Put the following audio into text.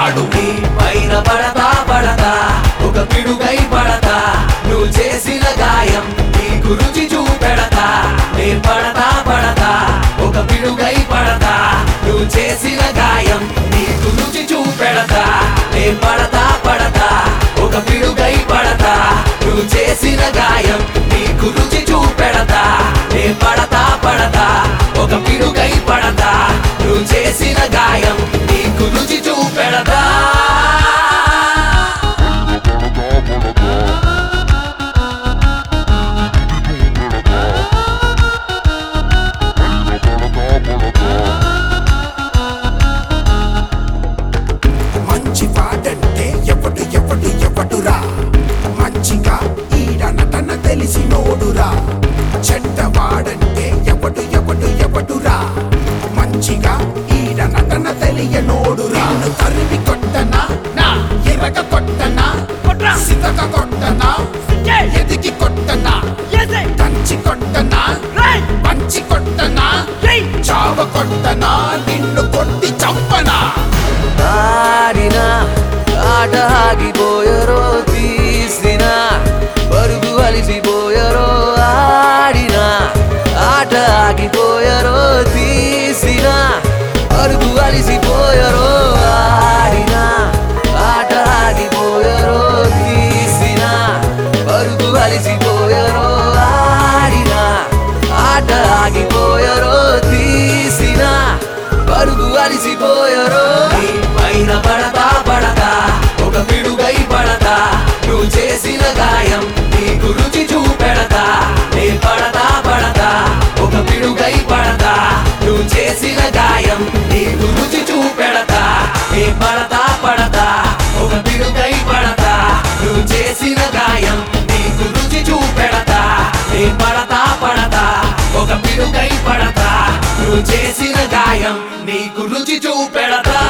పడతాడు నీ పైన పడతా పడతా ఒక పిడుగై పడతా నువ్వు చేసిన గాయం నీకు రుచి చూపెడతా నే పడతా పడతా ఒక పిడుగై పడతా నువ్వు చేసిన గాయం నీకు రుచి చూపెడతా నే పడతా పడతా ఒక పిడుగై పడతా నువ్వు చేసిన గాయం నీకు రుచి చూపెడతా నే పడతా పడతా ఒక పిడుగై పడతా నువ్వు చేసిన గాయం నీకు రుచి చూపెడతా మంచి వాడంటే ఎవడు ఎవడు ఎవడురా మంచిగా ఈడ నటన తెలిసి నోడురా చెడ్డ వాడంటే ఎవడు ఎవడు ఎవడురా మంచిగా ఈడ నటన తెలియనోడురా నిన్ను తరిమి కొట్టనా నా ఎరగ కొట్టనా సితక కొట్టనా ఎదిగి కొట్టనా దంచి కొట్టనా పంచి కొట్టనా చావ కొట్టనా నిన్ను కొట్టి చంపనా ఆడిన ఆట ఆగిపోయరో తీసిన పరుగు అలిసిపోయరో ఆడిన ఆట ఆగిపోయరో తీసిన పరుగు అలిసిపోయరో ఆడిన ఆట ఆగిపోయరో తీసిన పరుగు అలిసిపోయరో ఆడిన ఆట ఆగిపోయరో తీసిన పరుగు అలిసిపోయరో పైన పడతా పడతా ఒక పిడుగై పడతా నువ్వు చేసిన గాయం నీకు రుచి చూపెడతా నే పడతా పడతా ఒక పిడుగై పడతా నువ్వు చేసిన గాయం నీకు రుచి చూపెడతా నే పడతా పడతా ఒక పిడుగై పడతా నువ్వు చేసిన గాయం నీకు రుచి చూపెడతా నే పడతా పడతా ఒక పిడుగై పడతా నువ్వు చేసిన గాయం నీకు రుచి చూపెడతా